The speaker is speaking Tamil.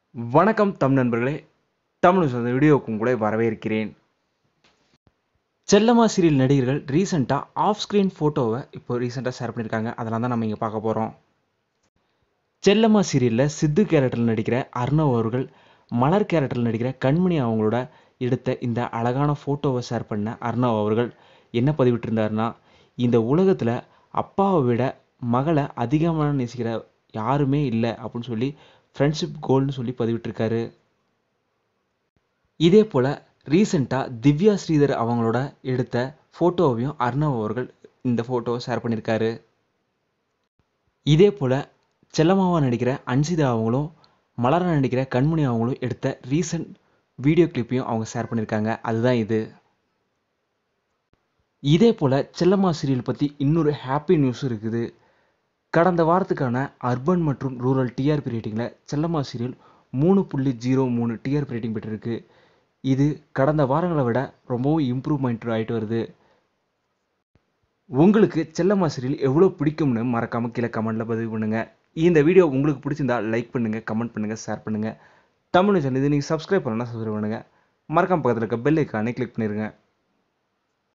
வணக்கம் தம் நண்பர்களே தமிழ் சொந்த வீடியோவுக்கும் கூட வரவேற்கிறேன் செல்லம்மா சீரியல் நடிகர்கள் ரீசெண்டாக ஆஃப் ஸ்க்ரீன் ஃபோட்டோவை இப்போ ரீசெண்டாக ஷேர் பண்ணியிருக்காங்க அதெல்லாம் தான் நம்ம இங்கே பார்க்க போகிறோம் செல்லம்மா சீரியலில் சித்து கேரக்டரில் நடிக்கிற அர்ணவ் அவர்கள் மலர் கேரக்டரில் நடிக்கிற கண்மணி அவங்களோட எடுத்த இந்த அழகான ஃபோட்டோவை ஷேர் பண்ண அர்ணவ் அவர்கள் என்ன பதிவிட்டிருந்தாருன்னா இந்த உலகத்தில் அப்பாவை விட மகளை அதிகமாக நேசிக்கிற யாருமே இல்லை அப்படின்னு சொல்லி ஃப்ரெண்ட்ஷிப் கோல்னு சொல்லி பதிவிட்டிருக்காரு இதே போல் ரீசெண்டாக திவ்யா ஸ்ரீதர் அவங்களோட எடுத்த ஃபோட்டோவையும் அர்ணவ் அவர்கள் இந்த ஃபோட்டோவை ஷேர் பண்ணியிருக்காரு இதே போல் செல்லம்மாவா நடிக்கிற அன்சிதா அவங்களும் மலரா நடிக்கிற கண்மணி அவங்களும் எடுத்த ரீசன்ட் வீடியோ கிளிப்பையும் அவங்க ஷேர் பண்ணியிருக்காங்க அதுதான் இது இதே போல் செல்லம்மா சீரியல் பற்றி இன்னொரு ஹாப்பி நியூஸும் இருக்குது கடந்த வாரத்துக்கான அர்பன் மற்றும் ரூரல் டிஆர்பி ரேட்டிங்கில் செல்லம்மா சீரியல் மூணு புள்ளி ஜீரோ மூணு டிஆர்பி ரேட்டிங் பெற்றிருக்கு இது கடந்த வாரங்களை விட ரொம்பவும் இம்ப்ரூவ்மெண்ட் ஆகிட்டு வருது உங்களுக்கு செல்லம்மா சீரியல் எவ்வளோ பிடிக்கும்னு மறக்காமல் கீழே கமெண்ட்டில் பதிவு பண்ணுங்கள் இந்த வீடியோ உங்களுக்கு பிடிச்சிருந்தா லைக் பண்ணுங்கள் கமெண்ட் பண்ணுங்கள் ஷேர் பண்ணுங்கள் தமிழ் சேனல் இது நீங்கள் சப்ஸ்கிரைப் பண்ணலாம் சப்ஸ்கிரைப் பண்ணுங்கள் மறக்காம பக்கத்தில் இருக்க பெல் ஐக்கானே கிளிக் பண்ணிடுங்க